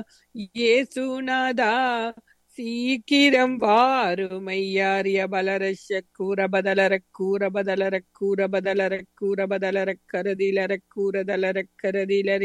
இயேசுநாதா சீக்கிரம் வாருமையாரிய பலரஷ கூற பதலர கூற பதலர கூற பதலர கூற பதலர கருதிலர கூறதலர கருதிலரி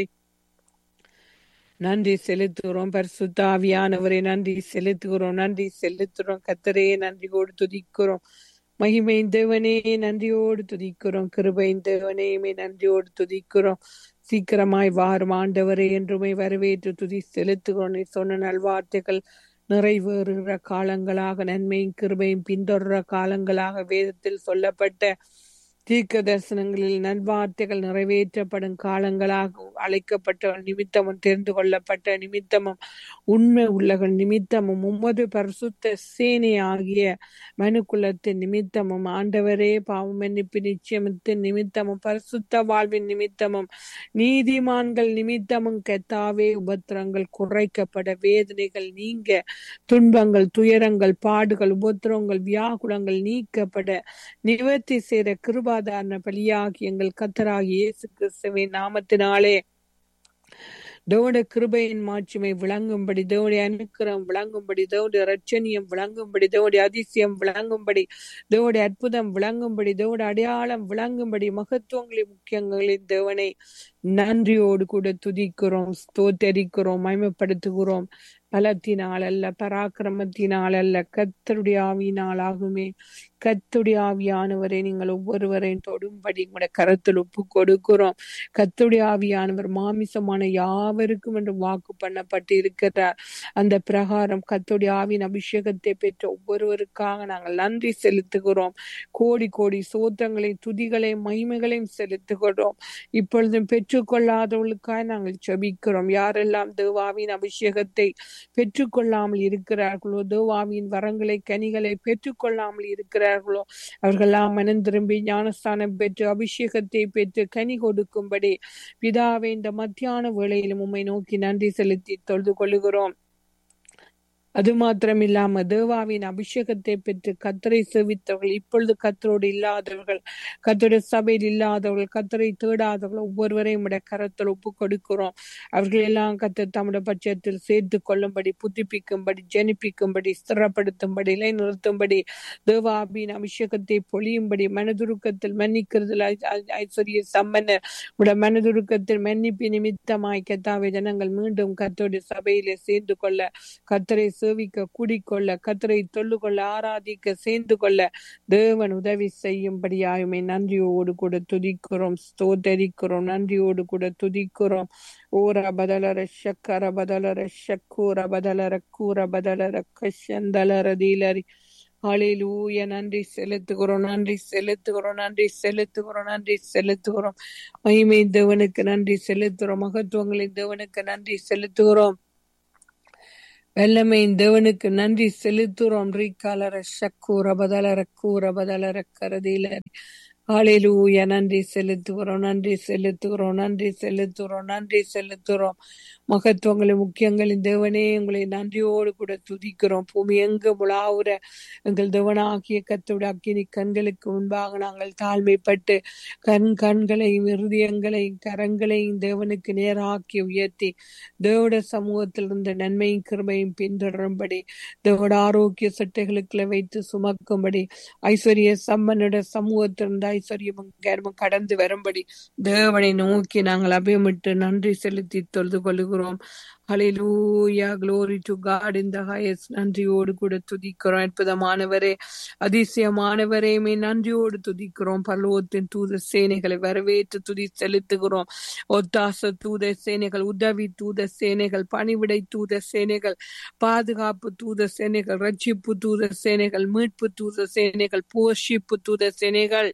நன்றி செலுத்துகிறோம் பரிசுத்தாவியானவரை நன்றி செலுத்துகிறோம் நன்றி செலுத்துகிறோம் கத்தரே நன்றியோடு துதிக்கிறோம் மகிமை தேவனே நன்றியோடு துதிக்கிறோம் கிருபை தேவனே நன்றியோடு துதிக்கிறோம் சீக்கிரமாய் வாரும் ஆண்டவரே என்றுமே வரவேற்று துதி செலுத்துகிறோம் நீ சொன்ன நல்வார்த்தைகள் நிறைவேறுகிற காலங்களாக நன்மையும் கிருபையும் பின்தொடர காலங்களாக வேதத்தில் சொல்லப்பட்ட தீர்க்க தரிசனங்களில் நல்வார்த்தைகள் நிறைவேற்றப்படும் காலங்களாக அழைக்கப்பட்ட நிமித்தமும் தெரிந்து கொள்ளப்பட்ட நிமித்தமும் உண்மை உள்ளகள் நிமித்தமும் உமது பரிசுத்த சேனை ஆகிய மனுக்குலத்தின் நிமித்தமும் ஆண்டவரே பாவம் மன்னிப்பு நிச்சயமத்தின் நிமித்தமும் பரிசுத்த வாழ்வின் நிமித்தமும் நீதிமான்கள் நிமித்தமும் கெத்தாவே உபத்திரங்கள் குறைக்கப்பட வேதனைகள் நீங்க துன்பங்கள் துயரங்கள் பாடுகள் உபத்திரங்கள் வியாகுலங்கள் நீக்கப்பட நிவர்த்தி செய்த கிருபாதாரண பலியாகி எங்கள் கத்தராகி இயேசு கிறிஸ்துவின் நாமத்தினாலே தேவனுடைய கிருபையின் மாட்சிமை விளங்கும்படி தேவனுடைய அனுக்கிரம் விளங்கும்படி தேவனுடைய ரட்சணியம் விளங்கும்படி தேவனுடைய அதிசயம் விளங்கும்படி தேவனுடைய அற்புதம் விளங்கும்படி தேவனுடைய அடையாளம் விளங்கும்படி மகத்துவங்களை முக்கியங்களின் தேவனை நன்றியோடு கூட துதிக்கிறோம் ஸ்தோத்தரிக்கிறோம் மயமப்படுத்துகிறோம் பலத்தினால் அல்ல பராக்கிரமத்தினால் அல்ல கத்தருடைய ஆவியினால் ஆகுமே கத்துடைய ஆவியானவரை நீங்கள் ஒவ்வொருவரையும் தொடும்படி உங்களுடைய கரத்தில் ஒப்பு கொடுக்கிறோம் கத்துடைய ஆவியானவர் மாமிசமான யாவருக்கும் என்று வாக்கு பண்ணப்பட்டு இருக்கிறார் அந்த பிரகாரம் கத்துடைய ஆவியின் அபிஷேகத்தை பெற்ற ஒவ்வொருவருக்காக நாங்கள் நன்றி செலுத்துகிறோம் கோடி கோடி சோத்திரங்களை துதிகளை மகிமைகளையும் செலுத்துகிறோம் இப்பொழுதும் பெற்றுக்கொள்ளாதவர்களுக்காக நாங்கள் செபிக்கிறோம் யாரெல்லாம் தேவாவின் அபிஷேகத்தை பெற்றுக்கொள்ளாமல் இருக்கிறார்களோ தேவாவின் வரங்களை கனிகளை பெற்றுக்கொள்ளாமல் இருக்கிறார்களோ அவர்களெல்லாம் மனம் திரும்பி ஞானஸ்தானம் பெற்று அபிஷேகத்தை பெற்று கனி கொடுக்கும்படி பிதாவை இந்த மத்தியான வேளையிலும் உம்மை நோக்கி நன்றி செலுத்தி தொழுது கொள்கிறோம் அது மாத்திரம் இல்லாம தேவாவின் அபிஷேகத்தை பெற்று கத்தரை சேவித்தவர்கள் இப்பொழுது கத்தரோடு இல்லாதவர்கள் கத்தருடைய சபையில் இல்லாதவர்கள் கத்தரை தேடாதவர்கள் ஒவ்வொருவரையும் உடைய கரத்தில் ஒப்பு கொடுக்கிறோம் அவர்கள் எல்லாம் கத்த தம்முடைய பட்சத்தில் சேர்த்து கொள்ளும்படி புதுப்பிக்கும்படி ஜனிப்பிக்கும்படி ஸ்திரப்படுத்தும்படி இலை நிறுத்தும்படி தேவாபின் அபிஷேகத்தை பொழியும்படி மனதுருக்கத்தில் மன்னிக்கிறதில் ஐஸ்வர்ய சம்மன்னர் உடைய மனதுருக்கத்தில் மன்னிப்பு நிமித்தமாய் கத்தாவை ஜனங்கள் மீண்டும் கத்தோடைய சபையிலே சேர்ந்து கொள்ள கத்தரை சேவிக்க கூடிக்கொள்ள கத்தரை தொல்லு கொள்ள ஆராதிக்க சேர்ந்து கொள்ள தேவன் உதவி செய்யும்படியாயுமே நன்றியோடு கூட துதிக்கிறோம் ஸ்தோதரிக்கிறோம் நன்றியோடு கூட துதிக்கிறோம் ஓர பதலர ஷக்கர பதலர ஷக்கூர பதலர கூற பதலர கஷந்தலர தீலரி அழிலூய நன்றி செலுத்துகிறோம் நன்றி செலுத்துகிறோம் நன்றி செலுத்துகிறோம் நன்றி செலுத்துகிறோம் மகிமை தேவனுக்கு நன்றி செலுத்துகிறோம் மகத்துவங்களின் தேவனுக்கு நன்றி செலுத்துகிறோம் வல்லமையின் தேவனுக்கு நன்றி செலுத்துறோம் ரீகாலர ஷக்கூர பதலர கூற பதலர கரதியில ஆளிலூய நன்றி செலுத்துகிறோம் நன்றி செலுத்துகிறோம் நன்றி செலுத்துகிறோம் நன்றி செலுத்துகிறோம் மகத்துவங்களின் முக்கியங்களின் தேவனே உங்களை நன்றியோடு கூட துதிக்கிறோம் பூமி எங்கு முழாவுற எங்கள் தேவனாகிய கத்தோட அக்கினி கண்களுக்கு முன்பாக நாங்கள் தாழ்மைப்பட்டு கண் கண்களையும் இருதயங்களையும் கரங்களையும் தேவனுக்கு நேராக்கி உயர்த்தி தேவட சமூகத்தில் இருந்த நன்மையும் கிருமையும் பின்தொடரும்படி தேவட ஆரோக்கிய சட்டைகளுக்குள்ள வைத்து சுமக்கும்படி ஐஸ்வர்ய சம்மனோட சமூகத்திலிருந்து ஐஸ்வர்யமும் கர்மம் கடந்து வரும்படி தேவனை நோக்கி நாங்கள் அபயமிட்டு நன்றி செலுத்தி தொழுது கொள்கிறோம் ஹalleluya glory to god in the highest நன்றியோடு கூட துதிக்கிறோம் அற்புதமானவரே அதிசயமானவரே மே நன்றியோடு துதிக்கிறோம் பல்லோத்தின் தூத சேனைகளை வரவேற்று துதி செலுத்துகிறோம் ஒத்தாச தூத சேனைகள் உதவி தூத சேனைகள் பணிவிடை தூத சேனைகள் பாதுகாப்பு தூத சேனைகள் ரட்சிப்பு தூத சேனைகள் மீட்பு தூத சேனைகள் போஷிப்பு தூத சேனைகள்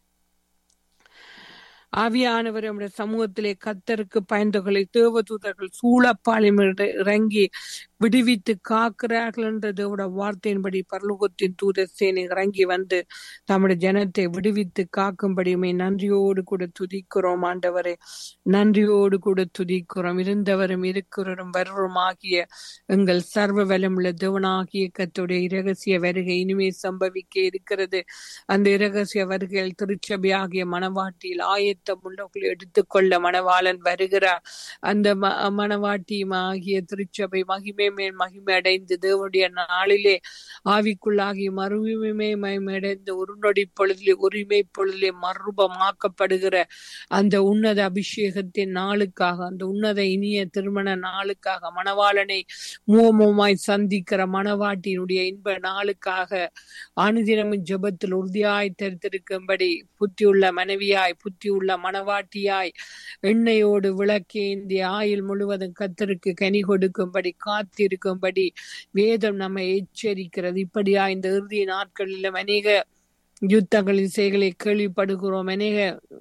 ஆவியானவர் நம்முடைய சமூகத்திலே கத்தருக்கு பயந்தவர்களை தேவதூதர்கள் சூழப்பாளையம் இறங்கி விடுவித்து காக்கிறார்கள் என்ற தேவோட வார்த்தையின்படி பரலோகத்தின் தூத சேனை இறங்கி வந்து தம்முடைய ஜனத்தை விடுவித்து காக்கும்படியுமே நன்றியோடு கூட துதிக்கிறோம் ஆண்டவரே நன்றியோடு கூட துதிக்கிறோம் இருந்தவரும் இருக்கிறவரும் வருவரும் ஆகிய எங்கள் சர்வ வலமுள்ள தேவனாகிய கத்துடைய இரகசிய வருகை இனிமே சம்பவிக்க இருக்கிறது அந்த இரகசிய வருகையில் திருச்சபையாகிய மணவாட்டியில் ஆயத்தம் உள்ளவர்களை எடுத்துக்கொள்ள மணவாளன் வருகிறார் அந்த ம- மணவாட்டியும் ஆகிய திருச்சபை மகிமை மேல் மகிமை அடைந்து தேவனுடைய நாளிலே ஆவிக்குள்ளாகி மறுமையுமே மகிமையடைந்து ஒரு நொடி பொழுதிலே உரிமை பொழுதிலே மறுரூபமாக்கப்படுகிற அந்த உன்னத அபிஷேகத்தின் நாளுக்காக அந்த உன்னத இனிய திருமண நாளுக்காக மணவாளனை மூவமுமாய் சந்திக்கிற மணவாட்டியினுடைய இன்ப நாளுக்காக அனுதினமும் ஜெபத்தில் உறுதியாய் தெரித்திருக்கும்படி புத்தியுள்ள மனைவியாய் புத்தியுள்ள மணவாட்டியாய் எண்ணெயோடு விளக்கேந்தி ஆயுள் முழுவதும் கத்தருக்கு கனி கொடுக்கும்படி காத்திருக்கும்படி வேதம் நம்மை எச்சரிக்கிறது இப்படியா இந்த இறுதி நாட்களிலும் அநேக யுத்தங்களின் செய்களை கேள்விப்படுகிறோம் அநேக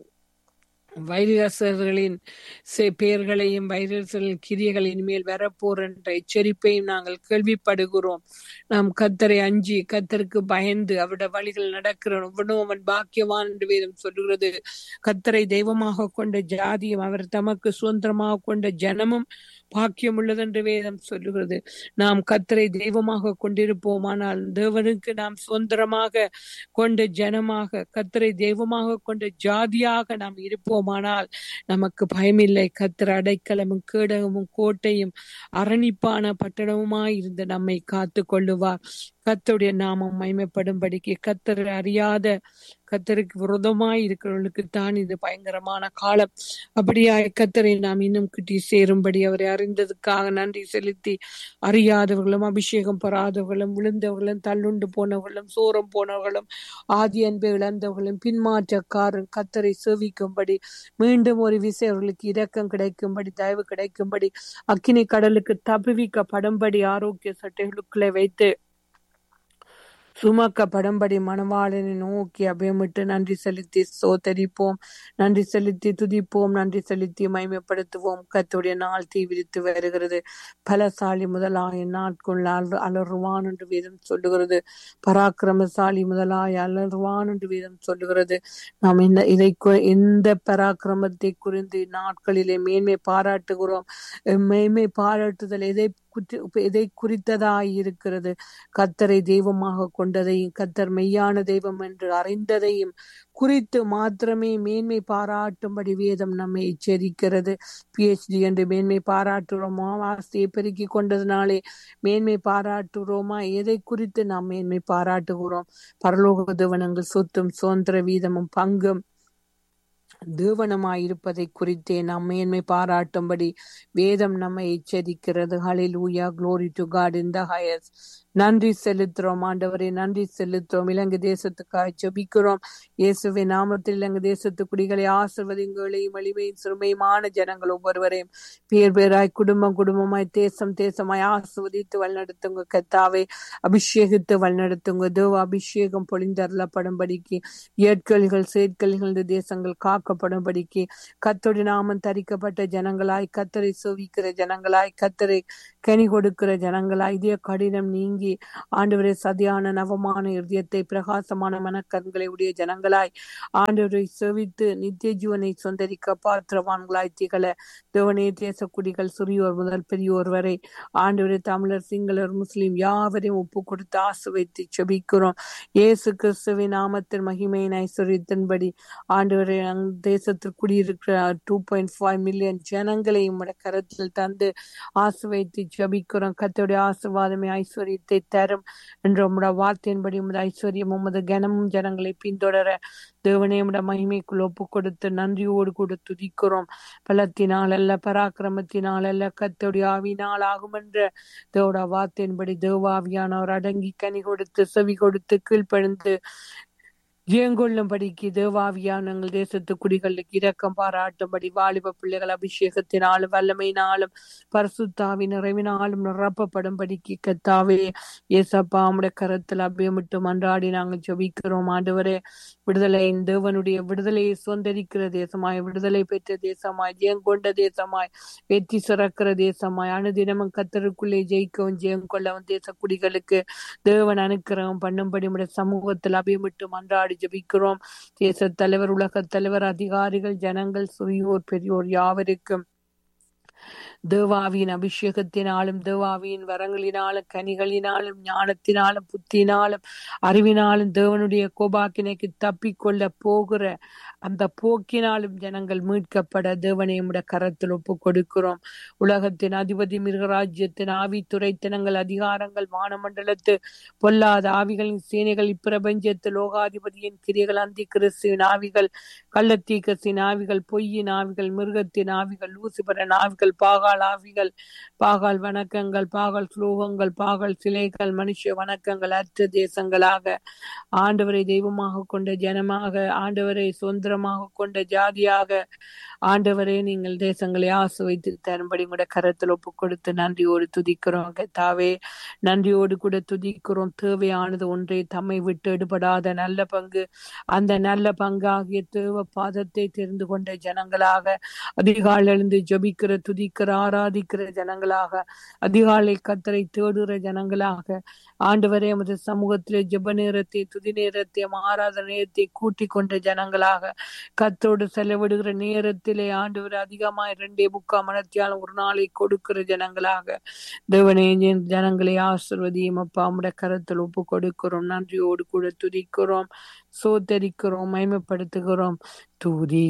வைரசர்களின் செ- பெயர்களையும் வைரஸ்களின் கிரியைகளின் மேல் வரப்போர் என்ற எச்சரிப்பையும் நாங்கள் கேள்விப்படுகிறோம் நாம் கத்தரை அஞ்சி கத்தருக்கு பயந்து அவருடைய வழிகள் நடக்கிற அவன் பாக்கியவான் என்று வேதம் சொல்லுகிறது கத்தரை தெய்வமாக கொண்ட ஜாதியும் அவர் தமக்கு சுதந்திரமாக கொண்ட ஜனமும் பாக்கியம் உள்ளதென்று வேதம் சொல்லுகிறது நாம் கத்தரை தெய்வமாக கொண்டிருப்போமானால் தேவனுக்கு நாம் சுதந்திரமாக கொண்ட ஜனமாக கத்தரை தெய்வமாக கொண்ட ஜாதியாக நாம் இருப்போமானால் நமக்கு பயமில்லை கத்தர் அடைக்கலமும் கேடகமும் கோட்டையும் அரணிப்பான பட்டணமுமாய் இருந்து நம்மை காத்து கொள்ளுவார் கத்தருடைய நாமம் மைமைப்படும்படிக்கு கத்தர் அறியாத கத்தருக்கு விரோதமாய் இருக்கிறவர்களுக்கு தான் இது பயங்கரமான காலம் அப்படியாய் கத்தரை நாம் இன்னும் கிட்டி சேரும்படி அவரை அறிந்ததுக்காக நன்றி செலுத்தி அறியாதவர்களும் அபிஷேகம் பெறாதவர்களும் விழுந்தவர்களும் தள்ளுண்டு போனவர்களும் சோரம் போனவர்களும் ஆதி அன்பை இழந்தவர்களும் பின்மாற்றக்காரன் கத்தரை சேவிக்கும்படி மீண்டும் ஒரு விசை அவர்களுக்கு இரக்கம் கிடைக்கும்படி தயவு கிடைக்கும்படி அக்கினி கடலுக்கு தப்புவிக்கப்படும்படி ஆரோக்கிய சட்டைகளுக்குள்ளே வைத்து சுமக்கப்படும்படி மணவாளனை நோக்கி அபயமிட்டு நன்றி செலுத்தி சோதரிப்போம் நன்றி செலுத்தி துதிப்போம் நன்றி செலுத்தி மைமைப்படுத்துவோம் கத்துடைய நாள் தீவிரித்து வருகிறது பலசாலி முதலாய நாட்குள் அல- அலறுவான் என்று வேதம் சொல்லுகிறது பராக்கிரமசாலி முதலாய அலறுவான் என்று வேதம் சொல்லுகிறது நாம் இந்த இதை கு- இந்த பராக்கிரமத்தை குறித்து நாட்களிலே மேன்மை பாராட்டுகிறோம் அஹ் மேன்மை பாராட்டுதல் எதை குற்றி- எதை குறித்ததாய் இருக்கிறது கத்தரை தெய்வமாக கொண்டதையும் கத்தர் மெய்யான தெய்வம் என்று அறிந்ததையும் குறித்து மாத்திரமே மேன்மை பாராட்டும்படி வேதம் நம்மை எச்சரிக்கிறது பிஹெச்டி என்று மேன்மை பாராட்டுகிறோமா ஆஸ்தியை பெருக்கி கொண்டதினாலே மேன்மை பாராட்டுகிறோமா எதை குறித்து நாம் மேன்மை பாராட்டுகிறோம் பரலோக தேவனங்கள் சொத்தும் சுதந்திர வீதமும் பங்கும் தேவனமாயிருப்பதை குறித்தே நாம் மேன்மை பாராட்டும்படி வேதம் நம்மை எச்சரிக்கிறது ஹalleluya glory to god in the highest நன்றி செலுத்துறோம் ஆண்டவரே நன்றி செலுத்துறோம் இலங்கை தேசத்துக்காக ஜெபிக்கிறோம் இயேசுவின் நாமத்தில் இலங்கை தேசத்து குடிகளை ஆசிர்வதிங்களையும் எளிமையும் சிறுமையுமான ஜனங்கள் ஒவ்வொருவரையும் பேர் பேராய் குடும்பம் குடும்பமாய் தேசம் தேசமாய் ஆசிர்வதித்து வழிநடத்துங்க கத்தாவே அபிஷேகித்து வழிநடத்துங்க தேவ அபிஷேகம் பொழிந்தருளப்படும்படிக்கு இயற்கல்கள் செயற்கல்கள் இந்த தேசங்கள் காக்கப்படும்படிக்கு கத்தோடு நாமம் தரிக்கப்பட்ட ஜனங்களாய் கத்தரை சோவிக்கிற ஜனங்களாய் கத்தரை கனி கொடுக்கிற ஜனங்களாய் இதய கடினம் நீங்கி ஆண்டவரை சதியான நவமான இருதயத்தை பிரகாசமான மனக்கண்களை உடைய ஜனங்களாய் ஆண்டவரை சேவித்து நித்திய ஜீவனை சொந்தரிக்க பாத்திரவான்களாய் திகழ தேவனே தேச குடிகள் சிறியோர் முதல் பெரியோர் வரை ஆண்டவரை தமிழர் சிங்களர் முஸ்லிம் யாவரையும் ஒப்பு கொடுத்து ஆசை வைத்து செபிக்கிறோம் இயேசு கிறிஸ்துவின் நாமத்தின் மகிமையின் ஐஸ்வர்யத்தின்படி ஆண்டவரை அங் தேசத்தில் குடியிருக்கிற டூ பாயிண்ட் ஃபைவ் மில்லியன் ஜனங்களையும் உம்முடைய கரத்தில் தந்து ஆசை வைத்து ஜபிக்கிறோம் கத்தோடைய ஆசிர்வாதமே ஐஸ்வர்யத்தை தரும் என்ற உம்முடைய வார்த்தையின்படி உமது ஐஸ்வர்யம் உமது கனமும் ஜனங்களை பின்தொடர தேவனே உம்முடைய மகிமைக்குள் ஒப்பு கொடுத்து நன்றியோடு கூட துதிக்கிறோம் பலத்தினால் அல்ல பராக்கிரமத்தினால் அல்ல கத்தோடைய ஆவினால் ஆகும் என்ற தேவோட வார்த்தையின்படி தேவாவியானவர் அடங்கி கனி கொடுத்து செவி கொடுத்து கீழ்ப்பழிந்து ஜெயங்கொள்ளும்படிக்கு தேவாவியானங்கள் தேசத்து குடிகளுக்கு இரக்கம் பாராட்டும்படி வாலிப பிள்ளைகள் அபிஷேகத்தினாலும் வல்லமையினாலும் பரிசுத்தாவின் நிறைவினாலும் நிரப்பப்படும்படிக்கு கத்தாவே ஏசப்பா உம்முடைய கரத்தில் அபியமிட்டு மன்றாடி நாங்கள் ஜெபிக்கிறோம் ஆண்டவரே விடுதலை தேவனுடைய விடுதலையை சுதந்திரிக்கிற தேசமாய் விடுதலை பெற்ற தேசமாய் ஜெயங்கொண்ட தேசமாய் வெற்றி சிறக்கிற தேசமாய் அனுதினமும் கத்தருக்குள்ளே ஜெயிக்கவும் ஜெயம் கொள்ளவும் தேச குடிகளுக்கு தேவன் அனுக்கிரகம் பண்ணும்படி உடைய சமூகத்தில் அபியமிட்டு மன்றாடி ஜெபிக்கிறோம் தேச தலைவர் உலக தலைவர் அதிகாரிகள் ஜனங்கள் சிறியோர் பெரியோர் யாவருக்கும் தேவாவியின் அபிஷேகத்தினாலும் தேவாவியின் வரங்களினாலும் கனிகளினாலும் ஞானத்தினாலும் புத்தினாலும் அறிவினாலும் தேவனுடைய கோபாக்கினைக்கு தப்பிக்கொள்ள போகிற அந்த போக்கினாலும் ஜனங்கள் மீட்கப்பட தேவனை உடைய கரத்தில் ஒப்பு கொடுக்கிறோம் உலகத்தின் அதிபதி மிருகராஜ்யத்தின் ஆவித்துறைத்தனங்கள் அதிகாரங்கள் வானமண்டலத்து பொல்லாத ஆவிகளின் சேனைகள் இப்பிரபஞ்சத்து லோகாதிபதியின் கிரிகள் அந்தி கிறிஸ்துவின் ஆவிகள் கள்ளத்தீக்கத்தின் ஆவிகள் பொய்யின் ஆவிகள் மிருகத்தின் ஆவிகள் லூசிபரன் ஆவிகள் பாகால் ஆவிகள் பாகால் வணக்கங்கள் பாகால் ஸ்லோகங்கள் பாகால் சிலைகள் மனுஷ வணக்கங்கள் அற்ற தேசங்களாக ஆண்டவரை தெய்வமாக கொண்ட ஜனமாக ஆண்டவரை சுதந்திரமாக கொண்ட ஜாதியாக ஆண்டவரே நீங்கள் தேசங்களை ஆசை வைத்து தரும்படி கூட கரத்தில் ஒப்பு கொடுத்து நன்றியோடு துதிக்கிறோம் கத்தாவே நன்றியோடு கூட துதிக்கிறோம் தேவையானது ஒன்றை தம்மை விட்டு எடுபடாத நல்ல பங்கு அந்த நல்ல பங்காகிய தேவ பாதத்தை தெரிந்து கொண்ட ஜனங்களாக அதிகாலை எழுந்து ஜபிக்கிற துதிக்கிற ஆராதிக்கிற ஜனங்களாக அதிகாலை கத்தரை தேடுகிற ஜனங்களாக ஆண்டவரே எமது சமூகத்திலே ஜெப நேரத்தை துதி நேரத்தை ஆராதனை நேரத்தை கூட்டிக் கொண்ட ஜனங்களாக கத்தோடு செலவிடுகிற நேரத்திலே ஆண்டவர் அதிகமாய் ரெண்டே முக்கால் மனத்தியாலும் ஒரு நாளை கொடுக்கிற ஜனங்களாக தேவனே என் ஜனங்களை ஆசிர்வதியும் அப்பா உம்முடைய கரத்தில் ஒப்பு கொடுக்கிறோம் நன்றியோடு கூட துதிக்கிறோம் சோத்தரிக்கிறோம் மயமப்படுத்துகிறோம் துதி